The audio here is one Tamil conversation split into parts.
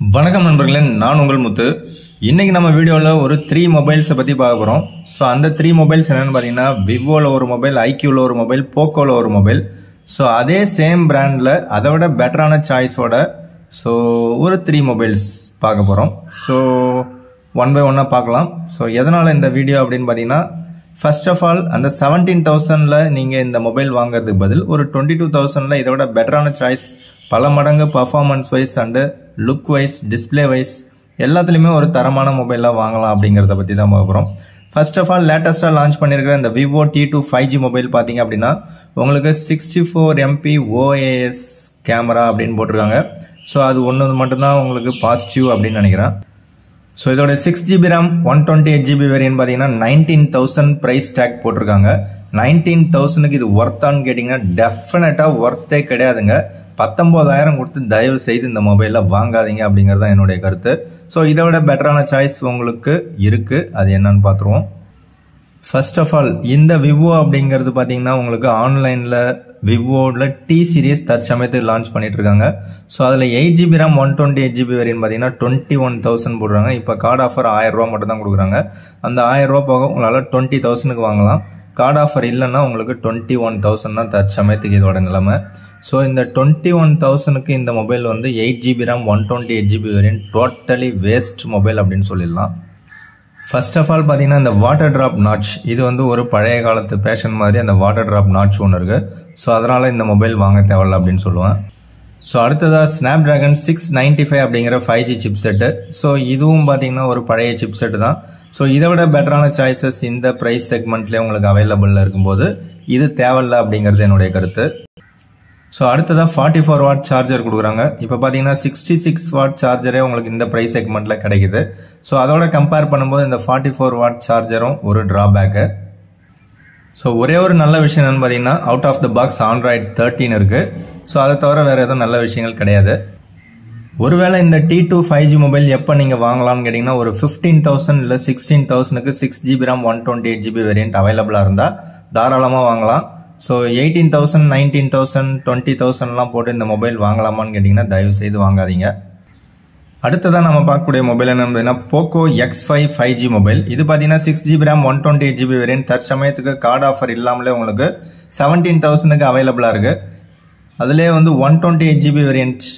வணக்கம் நண்பர்களே நான் உங்கள் முத்து இன்னைக்கு நம்ம வீடியோவில் ஒரு த்ரீ மொபைல்ஸை பற்றி பார்க்க போகிறோம் ஸோ அந்த த்ரீ மொபைல்ஸ் என்னென்னு பார்த்தீங்கன்னா விவோவில் ஒரு மொபைல் ஐக்யூவில் ஒரு மொபைல் போக்கோவில் ஒரு மொபைல் ஸோ அதே சேம் பிராண்டில் அதை விட பெட்டரான சாய்ஸோட ஸோ ஒரு த்ரீ மொபைல்ஸ் பார்க்க போகிறோம் ஸோ ஒன் பை ஒன்னாக பார்க்கலாம் ஸோ எதனால் இந்த வீடியோ அப்படின்னு பார்த்தீங்கன்னா ஃபர்ஸ்ட் ஆஃப் ஆல் அந்த செவன்டீன் தௌசண்டில் நீங்கள் இந்த மொபைல் வாங்குறதுக்கு பதில் ஒரு டுவெண்ட்டி டூ தௌசண்டில் இதோட பெட்டரான சாய்ஸ் பல மடங்கு performance wise and look wise display wise எல்லாத்துலேயுமே ஒரு தரமான மொபைலாக வாங்கலாம் அப்படிங்கிறத பற்றி தான் பார்க்க போகிறோம் ஃபர்ஸ்ட் ஆஃப் ஆல் லேட்டஸ்ட்டாக லான்ச் பண்ணியிருக்கிற இந்த Vivo T two five G mobile பார்த்தீங்க அப்படின்னா உங்களுக்கு sixty four MP OIS camera அப்படின்னு போட்டிருக்காங்க ஸோ அது ஒன்று மட்டும்தான் உங்களுக்கு பாசிட்டிவ் அப்படின்னு நினைக்கிறேன் ஸோ இதோட six GB RAM one twenty eight GB variant பார்த்தீங்கன்னா நைன்டீன் தௌசண்ட் ப்ரைஸ் டேக் போட்டிருக்காங்க நைன்டீன் தௌசண்ட்க்கு இது ஒர்த்தான்னு கேட்டிங்கன்னா டெஃபினட்டாக ஒர்த்தே கிடையாதுங்க பத்தொம்போதாயிரம் கொடுத்து தயவு செய்து இந்த மொபைலில் வாங்காதீங்க அப்படிங்கிறது தான் என்னுடைய கருத்து ஸோ இதை விட பெட்டரான சாய்ஸ் உங்களுக்கு இருக்குது அது என்னன்னு பார்த்துருவோம் ஃபர்ஸ்ட் ஆஃப் ஆல் இந்த விவோ அப்படிங்கிறது பார்த்தீங்கன்னா உங்களுக்கு ஆன்லைனில் விவோவில் டி சீரிஸ் தற்சமயத்துக்கு லான்ச் பண்ணிட்டு இருக்காங்க ஸோ அதில் eight GB RAM one twenty eight GB வரையும் பார்த்தீங்கன்னா டுவெண்ட்டி ஒன் தௌசண்ட் போடுறாங்க இப்போ கார்டு ஆஃபர் ஆயிரம் ரூபா மட்டும் தான் கொடுக்குறாங்க அந்த ஆயிரம் ரூபா போக உங்களால் டுவெண்ட்டி தௌசண்ட்க்கு வாங்கலாம் கார்டு ஆஃபர் இல்லைன்னா உங்களுக்கு டுவெண்ட்டி ஒன் தௌசண்ட் தான் தற்சமயத்துக்கு இதோட நிலைமை ஸோ இந்த டுவெண்ட்டி ஒன் தௌசண்ட்க்கு இந்த மொபைல் வந்து eight GB RAM one twenty eight GB variant totally waste mobile அப்படின்னு சொல்லிடலாம் ஃபர்ஸ்ட் ஆஃப் ஆல் பார்த்தீங்கன்னா இந்த வாட்டர் ட்ராப் நாட்ச் இது வந்து ஒரு பழைய காலத்து பேஷன் மாதிரி அந்த வாட்டர் ட்ராப் நாட்ச் ஒன்று இருக்கு ஸோ அதனால இந்த மொபைல் வாங்க தேவையில்ல அப்படின்னு சொல்லுவேன் ஸோ அடுத்ததாக Snapdragon six ninety five அப்படிங்கிற five G chip set so இதுவும் பார்த்தீங்கன்னா ஒரு பழைய சிப் செட்டு தான் ஸோ இதை விட பெட்டரான சாய்ஸஸ் இந்த ப்ரைஸ் செக்மெண்ட்லேயே உங்களுக்கு அவைலபிளில் இருக்கும்போது இது தேவையில்ல அப்படிங்கிறது என்னுடைய கருத்து ஸோ அடுத்ததாக ஃபார்ட்டி ஃபோர் வாட் சார்ஜர் கொடுக்குறாங்க இப்போ பார்த்தீங்கன்னா சிக்ஸ்டி சிக்ஸ் வாட் சார்ஜரே உங்களுக்கு இந்த ப்ரைஸ் செக்மெண்ட்டில் கிடைக்குது ஸோ அதோட கம்பேர் பண்ணும்போது இந்த ஃபார்ட்டி ஃபோர் வாட் சார்ஜரும் ஒரு ட்ராபேக்கு ஸோ ஒரே ஒரு நல்ல விஷயம் என்னன்னு பார்த்தீங்கன்னா out of the box Android thirteen இருக்குது ஸோ அதை தவிர வேறு எதுவும் நல்ல விஷயங்கள் கிடையாது ஒருவேளை இந்த T two five G mobile எப்போ நீங்கள் வாங்கலாம்னு கேட்டிங்கன்னா ஒரு ஃபிஃப்டீன் தௌசண்ட் இல்லை சிக்ஸ்டீன் தௌசண்ட்க்கு six GB RAM one twenty eight GB variant அவைலபிளாக இருந்தால் தாராளமாக வாங்கலாம் so eighteen thousand nineteen thousand twenty தௌசண்ட்லாம் போட்டு இந்த மொபைல் வாங்கலாமான்னு கேட்டிங்கன்னா தயவு செய்து வாங்காதீங்க அடுத்ததாக நம்ம பார்க்கக்கூடிய மொபைல் என்ன பார்த்தீங்கன்னா Poco X five five G mobile இது பார்த்தீங்கன்னா six GB RAM one twenty eight GB variant தற்சமயத்துக்கு கார்டு ஆஃபர் இல்லாமலே உங்களுக்கு செவன்டீன் தௌசண்ட்க்கு அவைலபிளாக இருக்கு அதுலேயே வந்து one twenty eight GB variant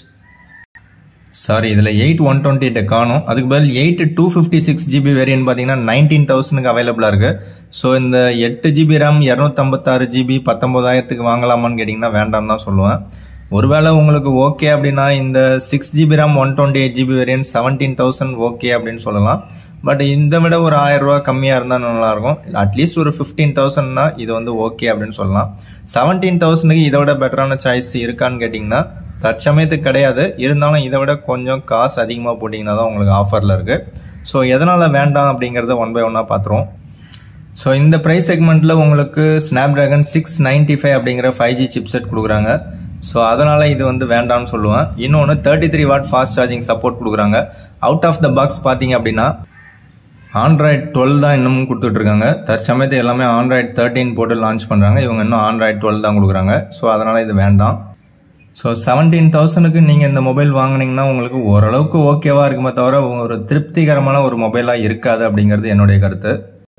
sorry இதில் எயிட் ஒன் டுவெண்ட்டி எயிட் காணும் அதுக்கு பதில் eight two fifty six GB variant பார்த்தீங்கன்னா நைன்டீன் தௌசண்ட்க்கு அவைலபிளாக இருக்கு ஸோ இந்த எட்டு ஜிபி ரேம் இரநூத்தம்பத்தாறு ஜிபி பத்தொன்பதாயிரத்துக்கு வாங்கலாமான்னு கேட்டிங்கன்னா வேண்டாம் தான் சொல்லுவேன் ஒருவேளை உங்களுக்கு ஓகே அப்படின்னா இந்த six GB RAM one twenty eight GB variant seventeen thousand okay அப்படின்னு சொல்லலாம் பட் இந்த விட ஒரு ஆயிரம் ரூபா கம்மியாக இருந்தால் நல்லாயிருக்கும் அட்லீஸ்ட் ஒரு ஃபிஃப்டீன் தௌசண்ட்னா இது வந்து ஓகே அப்படின்னு சொல்லலாம் செவன்டீன் தௌசண்ட்க்கு இதை விட பெட்டரான சாய்ஸ் இருக்கான்னு கேட்டிங்கன்னா தற்சமயத்துக்கு கிடையாது இருந்தாலும் இதை விட கொஞ்சம் காசு அதிகமாக போட்டிங்கன்னா தான் உங்களுக்கு ஆஃபரில் இருக்குது ஸோ எதனால் வேண்டாம் அப்படிங்கிறத ஒன் பை ஒன்னாக பார்த்துருவோம் ஸோ இந்த ப்ரைஸ் செக்மெண்ட்டில் உங்களுக்கு Snapdragon six ninety five அப்படிங்கிற ஃபைவ் ஜி சிப்செட் கொடுக்குறாங்க ஸோ அதனால் இது வந்து வேண்டாம்னு சொல்லுவேன் இன்னொன்று thirty three watt fast charging support கொடுக்குறாங்க அவுட் ஆஃப் த பாக்ஸ் பார்த்தீங்க அப்படின்னா ஆண்ட்ராய்ட் டுவெல் தான் இன்னமும் கொடுத்துட்ருக்காங்க தற்சமயத்து எல்லாமே ஆண்ட்ராய்ட் தேர்ட்டின் போட்டு லான்ச் பண்ணுறாங்க இவங்க இன்னும் ஆண்ட்ராய்ட் டுவெல் தான் கொடுக்குறாங்க ஸோ அதனால் இது வேண்டாம் ஸோ செவன்டீன் தௌசண்ட்க்கு நீங்கள் இந்த மொபைல் வாங்கினீங்கன்னா உங்களுக்கு ஓரளவுக்கு ஓகேவா இருக்குமே தவிர ஒரு திருப்திகரமான ஒரு மொபைலாக இருக்காது அப்படிங்கிறது என்னுடைய கருத்து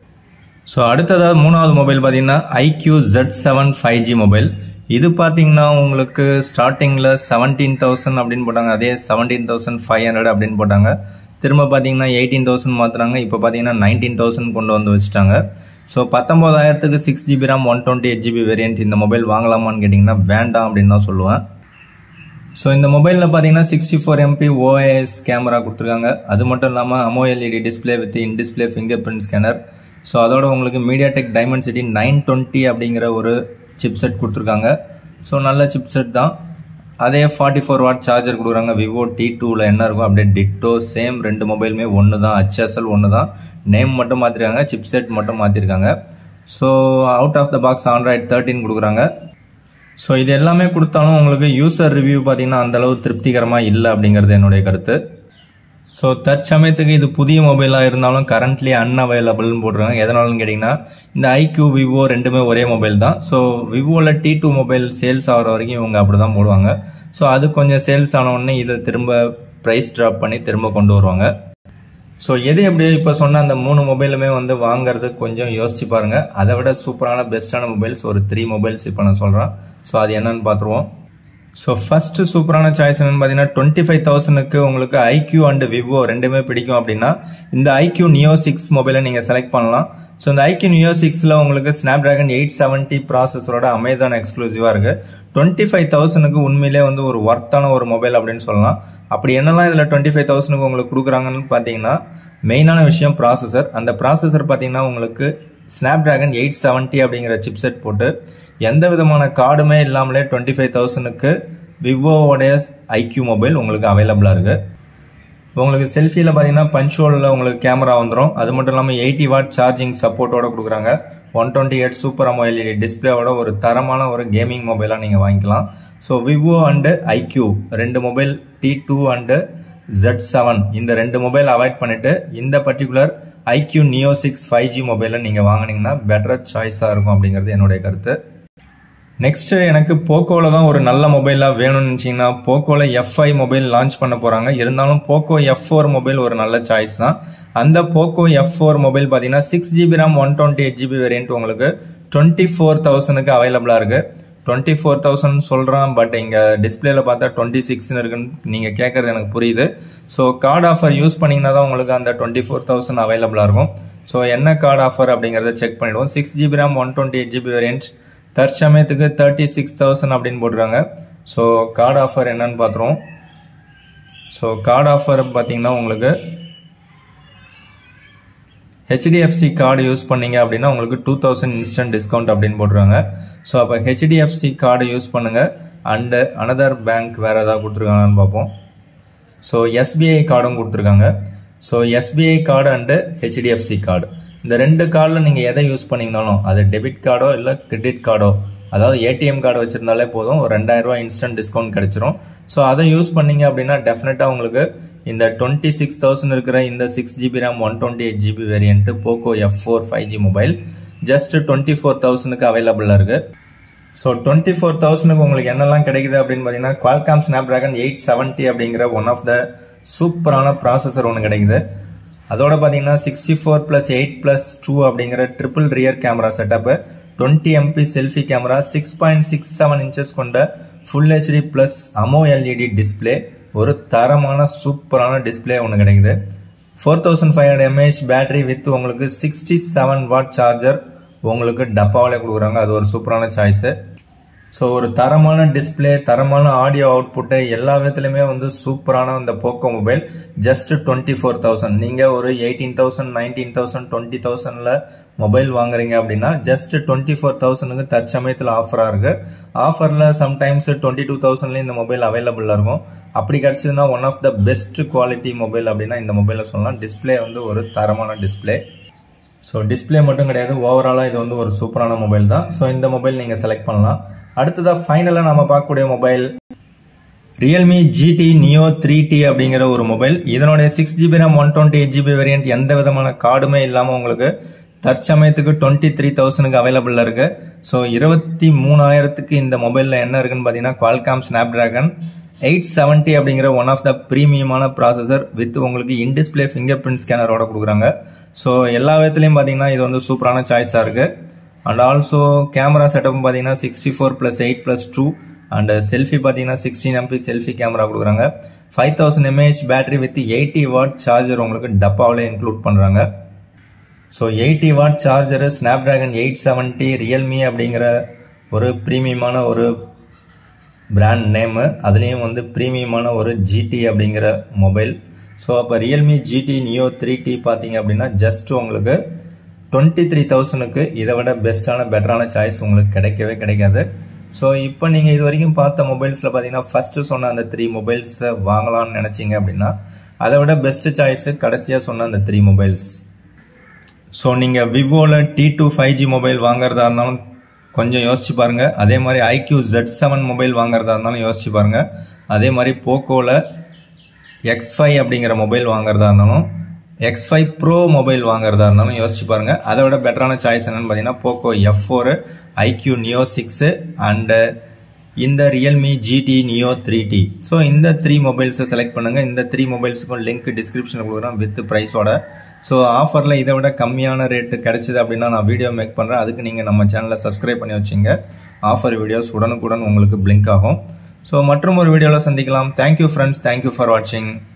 ஸோ அடுத்ததாக மூணாவது மொபைல் பார்த்தீங்கன்னா iQOO Z seven five G mobile இது பார்த்தீங்கன்னா உங்களுக்கு ஸ்டார்டிங்கில் செவன்டீன் தௌசண்ட் அப்படின்னு போட்டாங்க அதே செவன்டீன் தௌசண்ட் ஃபைவ் ஹண்ட்ரட் அப்படின்னு போட்டாங்க திரும்ப பார்த்தீங்கன்னா எயிட்டீன் தௌசண்ட் மாற்றுறாங்க இப்போ பார்த்தீங்கன்னா நைன்டீன் தௌசண்ட் கொண்டு வந்து வச்சுட்டாங்க ஸோ பத்தொம்போதாயிரத்துக்கு six GB RAM one twenty eight GB variant இந்த மொபைல் வாங்கலாமான்னு கேட்டிங்கன்னா வேண்டாம் அப்படின்னு தான் சொல்லுவேன் ஸோ இந்த மொபைலில் பார்த்தீங்கன்னா sixty four MP OIS camera கொடுத்துருக்காங்க அது மட்டும் இல்லாமல் AMOLED display with in display fingerprint scanner so அதோட உங்களுக்கு MediaTek Dimensity nine twenty அப்படிங்கிற ஒரு சிப் செட் கொடுத்துருக்காங்க ஸோ நல்ல சிப் செட் தான் அதே ஃபார்ட்டி ஃபோர் வாட் சார்ஜர் கொடுக்குறாங்க விவோ டி டூவில் என்ன இருக்கும் அப்படியே டிட்டோ சேம் ரெண்டு மொபைலுமே ஒன்று தான் ஹச்எஸ்எல் ஒன்று தான் நேம் மட்டும் மாற்றிருக்காங்க சிப் செட் மட்டும் மாற்றிருக்காங்க so out of the box Android thirteen கொடுக்குறாங்க ஸோ இது எல்லாமே கொடுத்தாலும் உங்களுக்கு யூசர் ரிவ்யூ பார்த்தீங்கன்னா அந்தளவு திருப்திகரமாக இல்லை அப்படிங்கிறது என்னுடைய கருத்து ஸோ தற்சமயத்துக்கு இது புதிய மொபைலாக இருந்தாலும் கரண்ட்லி அன்அவைலபிள்னு போட்டுருக்காங்க எதனாலன்னு கேட்டிங்கன்னா இந்த ஐக்யூ விவோ ரெண்டுமே ஒரே மொபைல் தான் ஸோ விவோவில் டி டூ மொபைல் சேல்ஸ் ஆகிற வரைக்கும் இவங்க அப்படி தான் போடுவாங்க ஸோ அது கொஞ்சம் சேல்ஸ் ஆன உடனே இதை திரும்ப ப்ரைஸ் ட்ராப் பண்ணி திரும்ப கொண்டு வருவாங்க ஸோ எது எப்படி இப்போ சொன்ன அந்த மூணு மொபைலுமே வந்து வாங்குறது கொஞ்சம் யோசிச்சு பாருங்க அதை விட சூப்பரான பெஸ்ட்டான மொபைல்ஸ் ஒரு த்ரீ மொபைல்ஸ் இப்போ நான் சொல்கிறேன் ஸோ அது என்னன்னு பார்த்துருவோம் ஸோ ஃபர்ஸ்ட் சூப்பரான சாய்ஸ் என்னன்னு பார்த்தீங்கன்னா டுவெண்ட்டி ஃபைவ் தௌசண்ட்க்கு உங்களுக்கு ஐக்யூ அண்ட் விவோ ரெண்டுமே பிடிக்கும் அப்படின்னா இந்த ஐக்யூ நியோ சிக்ஸ் மொபைலை நீங்கள் செலக்ட் பண்ணலாம் ஸோ இந்த ஐக்யூ நியோ சிக்ஸில் உங்களுக்கு ஸ்னாப் டிராகன் எயிட் செவன்ட்டி ப்ராசஸரோட அமேசான் எக்ஸ்க்ளூசிவாக இருக்கு டுவெண்ட்டி ஃபைவ் தௌசண்ட்க்கு உண்மையிலே வந்து ஒரு ஒர்த்தான ஒரு மொபைல் அப்படின்னு சொல்லலாம் அப்படி என்னெல்லாம் இதில் டுவெண்ட்டி ஃபைவ் தௌசண்ட்க்கு உங்களுக்கு கொடுக்குறாங்கன்னு பார்த்தீங்கன்னா மெயினான விஷயம் ப்ராசஸர் அந்த ப்ராசஸர் பார்த்தீங்கன்னா உங்களுக்கு ஸ்னாப் டிராகன் எயிட் செவன்ட்டி அப்படிங்கிற சிப்செட் போட்டு எந்த விதமான கார்டுமே இல்லாமலே டுவெண்ட்டி ஃபைவ் தௌசண்ட்க்கு விவோவோடைய ஐக்யூ மொபைல் உங்களுக்கு அவைலபிளாக இருக்கு உங்களுக்கு செல்ஃபியில் பார்த்தீங்கன்னா பஞ்சுவலில் உங்களுக்கு கேமரா வந்துடும் அது மட்டும் இல்லாமல் எயிட்டி வாட் சார்ஜிங் சப்போர்ட்டோட கொடுக்குறாங்க one twenty eight super AMOLED டிஸ்பிளேவோட ஒரு தரமான ஒரு கேமிங் மொபைலாக நீங்கள் வாங்கிக்கலாம் ஸோ விவோ அண்டு ஐக்யூ ரெண்டு மொபைல் T two and Z seven இந்த ரெண்டு மொபைல் அவாய்ட் பண்ணிட்டு இந்த particular iQOO Neo six five G மொபைலை நீங்கள் வாங்கினீங்கன்னா பெட்டர் சாய்ஸாக இருக்கும் அப்படிங்கிறது என்னுடைய கருத்து நெக்ஸ்ட் எனக்கு போக்கோவில் தான் ஒரு நல்ல மொபைலாக வேணும்னு நினச்சிங்கன்னா போக்கோவில் எஃப்ஐ மொபைல் லான்ச் பண்ண போகிறாங்க இருந்தாலும் போக்கோ எஃப் ஃபோர் மொபைல் ஒரு நல்ல சாய்ஸ் தான் அந்த போக்கோ எஃப் ஃபோர் மொபைல் பார்த்தீங்கன்னா six GB RAM one twenty eight GB variant உங்களுக்கு டுவெண்ட்டி ஃபோர் தௌசண்ட்க்கு அவைலபிளாக இருக்கு டுவெண்ட்டி ஃபோர் தௌசண்ட் சொல்கிறேன் பட் இங்கே டிஸ்பிளேல பார்த்தா டுவெண்ட்டி சிக்ஸ்னு இருக்குன்னு நீங்கள் கேட்குறது எனக்கு புரியுது ஸோ கார்டு ஆஃபர் யூஸ் பண்ணிங்கன்னா தான் உங்களுக்கு அந்த டுவெண்ட்டி ஃபோர் தௌசண்ட் அவைலபிளாக இருக்கும் ஸோ என்ன கார்டு ஆஃபர் அப்படிங்கிறத செக் பண்ணிடுவோம் six GB RAM one twenty eight GB variant தற்சமயத்துக்கு தேர்ட்டி சிக்ஸ் தௌசண்ட் அப்படின்னு போட்டுருக்காங்க ஸோ கார்டு ஆஃபர் என்னன்னு பார்த்துருவோம் ஸோ கார்டு ஆஃபர் பார்த்தீங்கன்னா உங்களுக்கு ஹெச்டிஎஃப்சி கார்டு யூஸ் பண்ணீங்க அப்படின்னா உங்களுக்கு டூ தௌசண்ட் இன்ஸ்டன்ட் டிஸ்கவுண்ட் அப்படின்னு போட்டுருக்காங்க ஸோ அப்போ ஹெச்டிஎஃப்சி கார்டு யூஸ் பண்ணுங்க அண்டு அனதர் பேங்க் வேற ஏதாவது கொடுத்துருக்காங்கன்னு பார்ப்போம் ஸோ எஸ்பிஐ கார்டும் கொடுத்துருக்காங்க so SBI card and HDFC card இந்த ரெண்டு கார்டில் நீங்கள் எதை யூஸ் பண்ணீங்கனாலும் அது டெபிட் கார்டோ இல்லை கிரெடிட் கார்டோ அதாவது ஏடிஎம் கார்டு வச்சிருந்தாலே போதும் ஒரு ரெண்டாயிரம் ரூபாய் இன்ஸ்டன்ட் டிஸ்கவுண்ட் கிடைச்சிரும் ஸோ அதை யூஸ் பண்ணீங்க அப்படின்னா டெஃபினட்டாக உங்களுக்கு இந்த டுவெண்ட்டி சிக்ஸ் தௌசண்ட் இருக்கிற இந்த six GB RAM one twenty eight GB variant Poco F four five G mobile just twenty four தௌசண்ட்க்கு அவைலபிளாக இருக்கு ஸோ டுவெண்ட்டி ஃபோர் தௌசண்ட்க்கு உங்களுக்கு என்னெல்லாம் கிடைக்குது அப்படின்னு பார்த்தீங்கன்னா Qualcomm Snapdragon eight seventy அப்படிங்கிற ஒன் ஆஃப் த சூப்பரான ப்ராசஸர் ஒன்று கிடைக்குது அதோட பார்த்தீங்கன்னா sixty four plus eight plus two அப்படிங்கிற triple rear camera setup twenty MP selfie camera six point six seven inches கொண்ட full HD plus AMOLED display ஒரு தரமான சூப்பரான டிஸ்பிளே ஒன்று கிடைக்குது four thousand five hundred mAh battery with உங்களுக்கு சிக்ஸ்டி செவன் வாட் சார்ஜர் உங்களுக்கு டப்பாவிலே கொடுக்குறாங்க அது ஒரு சூப்பரான சாய்ஸு ஸோ ஒரு தரமான டிஸ்பிளே தரமான ஆடியோ அவுட்புட்டு எல்லா விதத்துலையுமே வந்து சூப்பரான இந்த Poco mobile just twenty four thousand நீங்கள் ஒரு eighteen thousand nineteen thousand twenty தௌசண்டில் மொபைல் வாங்குறீங்க அப்படின்னா ஜஸ்ட் டுவெண்ட்டி ஃபோர் தௌசண்ட்க்கு தற்சமயத்தில் ஆஃபராக இருக்கு ஆஃபரில் சம்டைம்ஸ் டுவெண்ட்டி டூ தௌசண்ட்லேயும் இந்த மொபைல் அவைலபிளாக இருக்கும் அப்படி கிடச்சதுன்னா one of the best quality mobile அப்படின்னா இந்த மொபைலை சொல்லலாம் டிஸ்பிளே வந்து ஒரு தரமான டிஸ்பிளே ஸோ டிஸ்பிளே மட்டும் கிடையாது ஓவராலாக இது வந்து ஒரு சூப்பரான மொபைல் தான் ஸோ இந்த மொபைல் நீங்கள் செலக்ட் பண்ணலாம் அடுத்ததாக ஃபைனலாக நம்ம பார்க்கக்கூடிய mobile Realme GT Neo three T அப்படிங்கிற ஒரு மொபைல் இதனுடைய six GB RAM one twenty eight GB variant எந்த விதமான கார்டுமே இல்லாமல் உங்களுக்கு தற்சமயத்துக்கு டுவெண்ட்டி த்ரீ தௌசண்ட்க்கு அவைலபிள் இருக்கு ஸோ இருபத்தி மூணாயிரத்துக்கு இந்த மொபைலில் என்ன இருக்குன்னு பார்த்தீங்கன்னா Qualcomm Snapdragon eight seventy அப்படிங்கிற ஒன் ஆஃப் த ப்ரீமியமான ப்ராசஸர் வித் உங்களுக்கு இன்டிஸ்பிளே ஃபிங்கர் பிரிண்ட் ஸ்கேனரோட கொடுக்குறாங்க ஸோ எல்லா விதத்துலையும் பார்த்தீங்கன்னா இது வந்து சூப்பரான சாய்ஸாக இருக்கு அண்ட் ஆல்சோ கேமரா செட்டப் பார்த்தீங்கன்னா sixty four plus eight plus two and selfie பார்த்தீங்கன்னா சிக்ஸ்டீன் எம்பி செல்ஃபி கேமரா கொடுக்குறாங்க five thousand mAh battery with eighty watt charger உங்களுக்கு டப்பாவிலே இன்க்ளூட் பண்ணுறாங்க so eighty watt charger Snapdragon eight seventy Realme அப்படிங்கிற ஒரு ப்ரீமியமான ஒரு பிராண்ட் நேமு அதுலேயும் வந்து ப்ரீமியமான ஒரு ஜிடி அப்படிங்கிற மொபைல் ஸோ அப்போ Realme GT Neo three T பார்த்தீங்க அப்படின்னா ஜஸ்ட் உங்களுக்கு டுவெண்ட்டி த்ரீ தௌசண்ட்க்கு இதை விட பெஸ்ட்டான பெட்டரான சாய்ஸ் உங்களுக்கு கிடைக்கவே கிடைக்காது ஸோ இப்போ நீங்கள் இது வரைக்கும் பார்த்த மொபைல்ஸில் பார்த்தீங்கன்னா ஃபஸ்ட்டு சொன்ன அந்த த்ரீ மொபைல்ஸை வாங்கலாம்னு நினச்சிங்க அப்படின்னா அதை விட பெஸ்ட் சாய்ஸு கடைசியாக சொன்ன அந்த த்ரீ மொபைல்ஸ் ஸோ நீங்கள் விவோவில் T two five G mobile வாங்குறதா இருந்தாலும் கொஞ்சம் யோசிச்சு பாருங்க அதே மாதிரி ஐக்யூ ஜெட் செவன் மொபைல் வாங்குறதா இருந்தாலும் யோசிச்சு பாருங்க அதே மாதிரி போக்கோவில் எக்ஸ் ஃபைவ் அப்படிங்கிற மொபைல் வாங்குறதா இருந்தாலும் எக்ஸ் ஃபைவ் ப்ரோ மொபைல் வாங்குறதா இருந்தாலும் யோசிச்சு பாருங்க அதை விட பெட்டரான சாய்ஸ் என்னன்னு பார்த்தீங்கன்னா Poco F four iQOO Neo six and இந்த Realme GT Neo three T so இந்த த்ரீ மொபைல்ஸை செலக்ட் பண்ணுங்க இந்த த்ரீ மொபைல்ஸுக்கும் லிங்க் டிஸ்கிரிப்ஷனில் கொடுக்குறேன் வித் ப்ரைஸோட ஸோ ஆஃபரில் இதை விட கம்மியான ரேட்டு கிடைச்சிது அப்படின்னா நான் வீடியோ மேக் பண்ணுறேன் அதுக்கு நீங்கள் நம்ம சேனலை சப்ஸ்கிரைப் பண்ணி வச்சுங்க ஆஃபர் வீடியோஸ் உடனுக்குடன் உங்களுக்கு பிளிங்க் ஆகும் ஸோ மற்றும் ஒரு வீடியோவில் சந்திக்கலாம் தேங்க்யூ ஃப்ரெண்ட்ஸ் தேங்க்யூ ஃபார் வாட்சிங்